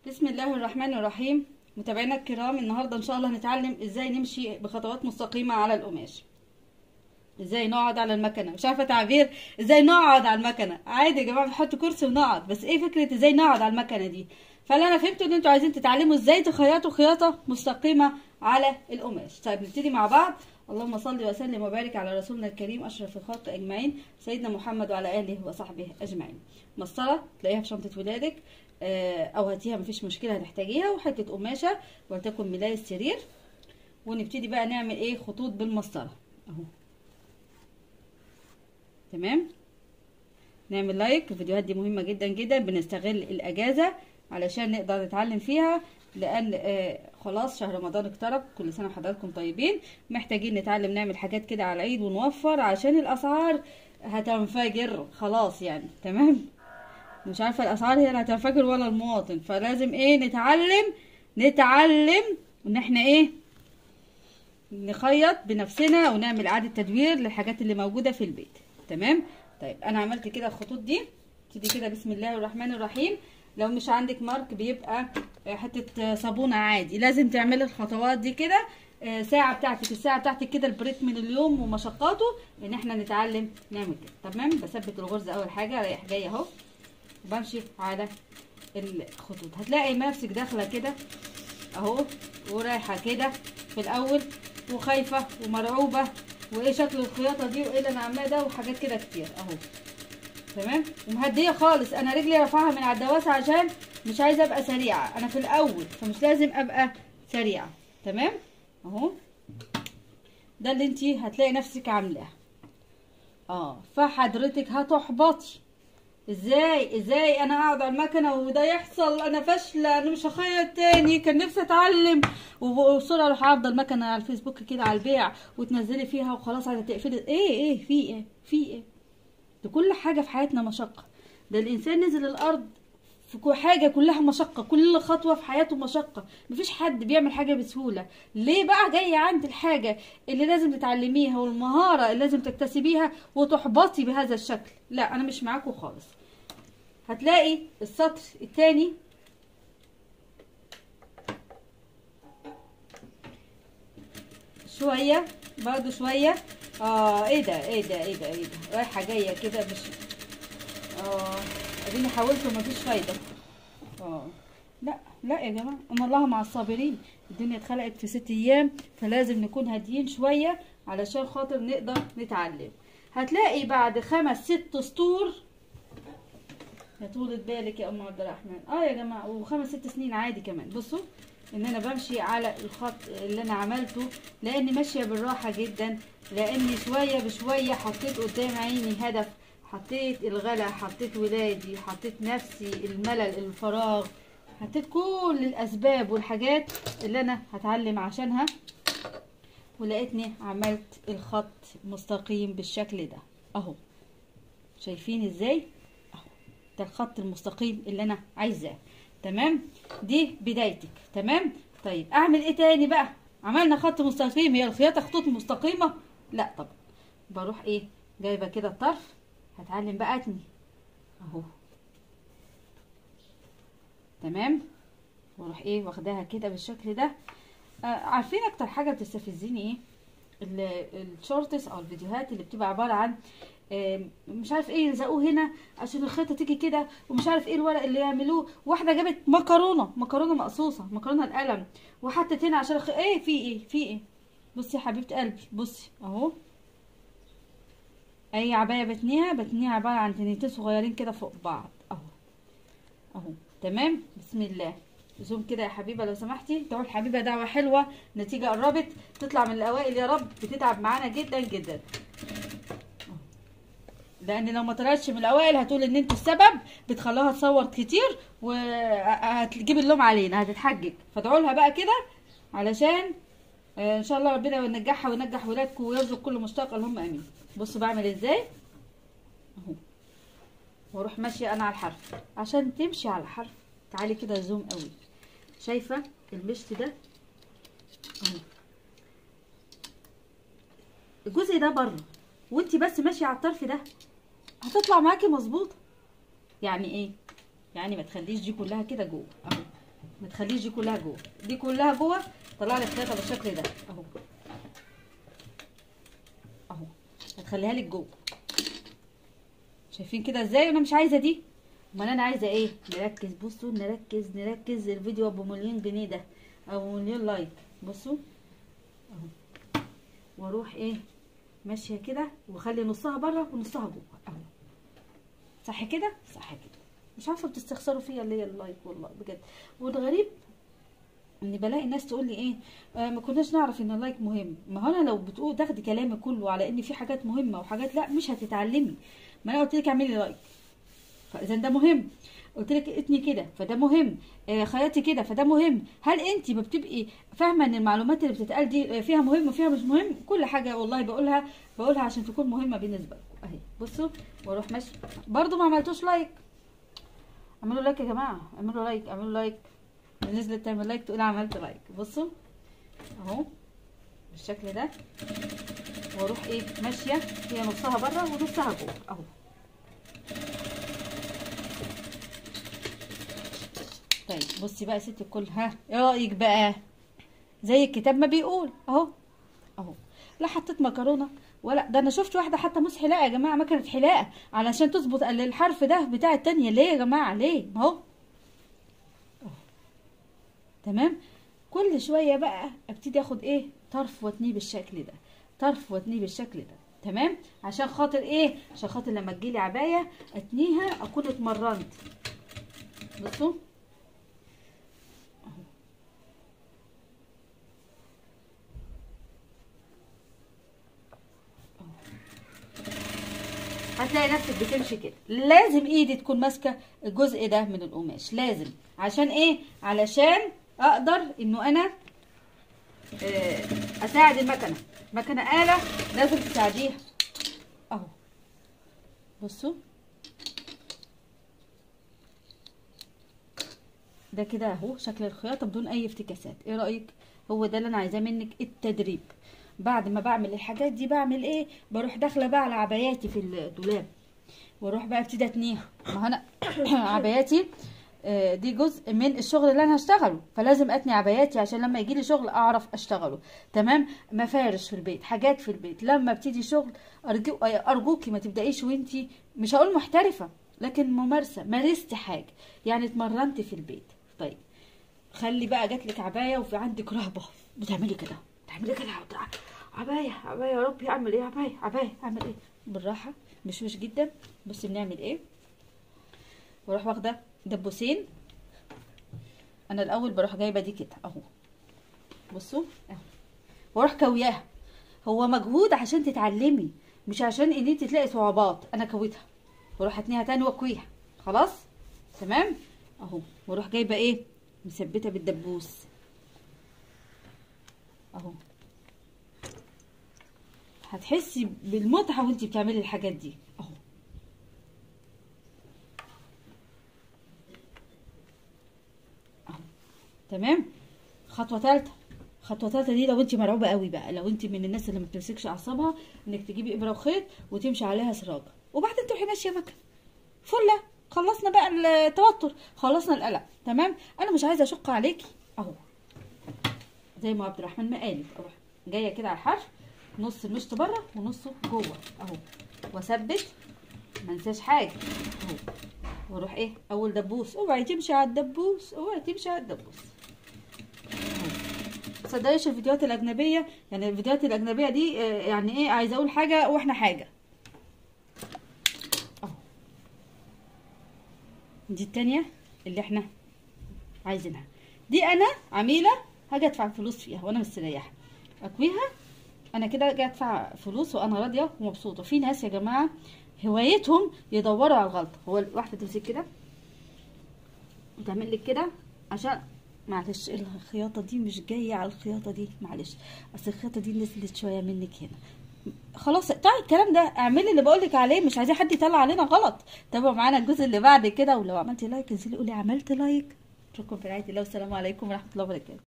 بسم الله الرحمن الرحيم متابعينا الكرام النهارده ان شاء الله هنتعلم ازاي نمشي بخطوات مستقيمه على القماش ازاي نقعد على المكنه مش عارفه تعبير ازاي نقعد على المكنه عادي يا جماعه نحط كرسي ونقعد بس ايه فكره ازاي نقعد على المكنه دي فاللي انا فهمته ان انتوا عايزين تتعلموا ازاي تخيطوا خياطه مستقيمه على القماش طيب نبتدي مع بعض اللهم صل وسلم وبارك على رسولنا الكريم اشرف الخلق اجمعين سيدنا محمد وعلى اله وصحبه اجمعين مسطره تلاقيها في شنطه ولادك او هاتيها مفيش مشكله هتحتاجيها وحته قماشه ولتكن ملايه السرير ونبتدي بقى نعمل ايه خطوط بالمسطره اهو تمام نعمل لايك الفيديوهات دي مهمه جدا جدا بنستغل الاجازه علشان نقدر نتعلم فيها لان آه خلاص شهر رمضان اقترب كل سنه وحضراتكم طيبين محتاجين نتعلم نعمل حاجات كده على العيد ونوفر عشان الاسعار هتنفجر خلاص يعني تمام مش عارفه الاسعار هي اللي هتنفجر ولا المواطن فلازم ايه نتعلم نتعلم ان احنا ايه نخيط بنفسنا ونعمل اعاده تدوير للحاجات اللي موجوده في البيت تمام طيب انا عملت كده الخطوط دي ابتدي كده بسم الله الرحمن الرحيم لو مش عندك مارك بيبقى حته صابونه عادي لازم تعملي الخطوات دي كده ساعه بتاعتك الساعه بتاعتك كده البريك من اليوم ومشقاته ان احنا نتعلم نعمل كده تمام بثبت الغرزه اول حاجه رايح جاي اهو وبمشي على الخطوط هتلاقي نفسك داخله كده اهو ورايحه كده في الاول وخايفه ومرعوبه وايه شكل الخياطه دي وايه اللي انا عاملاه ده وحاجات كده كتير اهو تمام ومهديه خالص انا رجلي رافعها من على الدواسه عشان مش عايزه ابقى سريعه انا في الاول فمش لازم ابقى سريعه تمام اهو ده اللي انتي هتلاقي نفسك عاملاه اه فحضرتك هتحبطي ازاي ازاي انا اقعد على المكنه وده يحصل انا فاشله انا مش هخيط تاني كان نفسي اتعلم وبسرعه اروح عارضه المكنه على الفيسبوك كده على البيع وتنزلي فيها وخلاص عايزه تقفلي ايه ايه في ايه في ايه ده كل حاجه في حياتنا مشقه ده الانسان نزل الارض في حاجه كلها مشقه كل خطوه في حياته مشقه مفيش حد بيعمل حاجه بسهوله ليه بقى جايه عند الحاجه اللي لازم تتعلميها والمهاره اللي لازم تكتسبيها وتحبطي بهذا الشكل لا انا مش معاكم خالص هتلاقي السطر الثاني شويه برضو شويه اه ايه ده ايه ده ايه ده ايه ده رايحه جايه كده مش اه اديني حاولت ومفيش فايده اه لا لا يا جماعه ان الله مع الصابرين الدنيا اتخلقت في ست ايام فلازم نكون هاديين شويه علشان خاطر نقدر نتعلم هتلاقي بعد خمس ست سطور يا طولة بالك يا ام عبد الرحمن اه يا جماعه وخمس ست سنين عادي كمان بصوا ان انا بمشي على الخط اللي انا عملته لاني ماشيه بالراحه جدا لاني شويه بشويه حطيت قدام عيني هدف حطيت الغلا حطيت ولادي حطيت نفسي الملل الفراغ حطيت كل الاسباب والحاجات اللي انا هتعلم عشانها ولقيتني عملت الخط مستقيم بالشكل ده اهو شايفين ازاي اهو ده الخط المستقيم اللي انا عايزاه تمام دي بدايتك تمام طيب اعمل ايه تاني بقى عملنا خط مستقيم هي الخياطه خطوط مستقيمه لا طبعا بروح ايه جايبه كده الطرف هتعلم بقى اتني اهو تمام واروح ايه واخداها كده بالشكل ده آه عارفين اكتر حاجه بتستفزني ايه الشورتس او الفيديوهات اللي بتبقى عباره عن آه مش عارف ايه يلزقوه هنا عشان الخيطه تيجي كده ومش عارف ايه الورق اللي يعملوه واحده جابت مكرونه مكرونه مقصوصه مكرونه القلم وحطت هنا عشان الخ... ايه في ايه في ايه بصي يا حبيبه قلبي بصي اهو اي عبايه بتنيها بتنيها عباره عن تنيتين صغيرين كده فوق بعض اهو اهو تمام بسم الله زوم كده يا حبيبه لو سمحتي دعوا الحبيبه دعوه حلوه نتيجه قربت تطلع من الاوائل يا رب بتتعب معانا جدا جدا لان لو ما طلعتش من الاوائل هتقول ان انت السبب بتخلوها تصور كتير وهتجيب اللوم علينا هتتحجج فادعوا لها بقى كده علشان ان شاء الله ربنا ينجحها وينجح ولادكم ويرزق كل مشتاق اللهم امين بصوا بعمل ازاي اهو واروح ماشيه انا على الحرف عشان تمشي على الحرف تعالي كده زوم قوي شايفه المشط ده اهو الجزء ده بره وانت بس ماشيه على الطرف ده هتطلع معاكي مظبوطه يعني ايه يعني ما تخليش دي كلها كده جوه اهو ما تخليش دي كلها جوه دي كلها جوه طلع لي خياطه بالشكل ده اهو اهو هتخليها لك جوه شايفين كده ازاي انا مش عايزه دي امال انا عايزه ايه نركز بصوا نركز نركز الفيديو ابو مليون جنيه ده او مليون لايك بصوا اهو واروح ايه ماشيه كده واخلي نصها بره ونصها جوه اهو صح كده صح كده مش عارفه بتستخسروا فيا اللي هي اللايك والله بجد والغريب اني بلاقي الناس تقول لي ايه آه ما كناش نعرف ان اللايك مهم ما هو انا لو بتقول تاخدي كلامي كله على ان في حاجات مهمه وحاجات لا مش هتتعلمي ما انا قلت لك اعملي لايك فاذا ده مهم قلت لك اتني كده فده مهم آه خياطي كده فده مهم هل انت ما بتبقي فاهمه ان المعلومات اللي بتتقال دي فيها مهم وفيها مش مهم كل حاجه والله بقولها بقولها عشان تكون مهمه بالنسبه لكم اهي بصوا واروح ماشي برضو ما عملتوش لايك اعملوا لايك يا جماعه اعملوا لايك اعملوا لايك اللي نزلت تعمل لايك تقول عملت لايك بصوا اهو بالشكل ده واروح ايه ماشيه هي نصها بره ونصها جوه اهو طيب بصي بقى يا ست الكل ها ايه رايك بقى زي الكتاب ما بيقول اهو اهو لا حطيت مكرونه ولا ده انا شفت واحده حتى موس حلاقه يا جماعه مكنه حلاقه علشان تظبط الحرف ده بتاع التانية ليه يا جماعه ليه اهو تمام كل شويه بقى ابتدي اخد ايه طرف واتنيه بالشكل ده طرف واتنيه بالشكل ده تمام عشان خاطر ايه عشان خاطر لما تجيلي عبايه اتنيها اكون اتمرنت بصوا هتلاقي نفسك بتمشي كده لازم ايدي تكون ماسكه الجزء ده من القماش لازم عشان ايه علشان اقدر انه انا اساعد المكنه مكنه آلة لازم تساعديها اهو بصوا ده كده اهو شكل الخياطه بدون اي افتكاسات ايه رايك هو ده اللي انا عايزاه منك التدريب بعد ما بعمل الحاجات دي بعمل ايه بروح داخله بقى على عباياتي في الدولاب واروح بقى ابتدي اتنيها ما انا عباياتي دي جزء من الشغل اللي انا هشتغله فلازم اتني عباياتي عشان لما يجي لي شغل اعرف اشتغله تمام مفارش في البيت حاجات في البيت لما ابتدي شغل أرجو ارجوكي ما تبدايش وانتي مش هقول محترفه لكن ممارسه مارستي حاجه يعني اتمرنت في البيت طيب خلي بقى جاتلك عبايه وفي عندك رهبه بتعملي كده تعملي كده عبايه عبايه يا ربي اعمل ايه عبايه عبايه اعمل ايه بالراحه مش مش جدا بصي بنعمل ايه واروح واخده دبوسين انا الاول بروح جايبه دي كده اهو بصوا اهو واروح كوياها هو مجهود عشان تتعلمي مش عشان ان انت تلاقي صعوبات انا كويتها واروح اتنيها تاني واكويها خلاص تمام اهو واروح جايبه ايه مثبته بالدبوس اهو هتحسي بالمتعه وانت بتعملي الحاجات دي اهو اهو تمام خطوه ثالثه خطوه ثالثه دي لو انت مرعوبه قوي بقى لو انت من الناس اللي ما بتمسكش اعصابها انك تجيبي ابره وخيط وتمشي عليها سراجه وبعدين تروحي ماشيه مكنه فله خلصنا بقى التوتر خلصنا القلق تمام انا مش عايزه اشق عليكي اهو زي ما عبد الرحمن ما قالت اروح جايه كده على الحرف نص المشط بره ونصه جوه اهو واثبت ما انساش حاجه اهو واروح ايه اول دبوس اوعي تمشي على الدبوس اوعي تمشي على الدبوس تصدقيش الفيديوهات الاجنبيه يعني الفيديوهات الاجنبيه دي يعني ايه عايزه اقول حاجه واحنا حاجه اهو دي التانية اللي احنا عايزينها دي انا عميله هاجي ادفع فلوس فيها وانا مستريحه اكويها انا كده جاي ادفع فلوس وانا راضيه ومبسوطه في ناس يا جماعه هوايتهم يدوروا على الغلطه هو الواحده تمسك كده وتعمل لك كده عشان معلش الخياطه دي مش جايه على الخياطه دي معلش اصل الخياطه دي نزلت شويه منك هنا خلاص طيب الكلام ده اعملي اللي بقولك عليه مش عايزين حد يطلع علينا غلط تابعوا معانا الجزء اللي بعد كده ولو عملتي لايك انزلي قولي عملت لايك اشوفكم في رعايه الله والسلام عليكم ورحمه الله وبركاته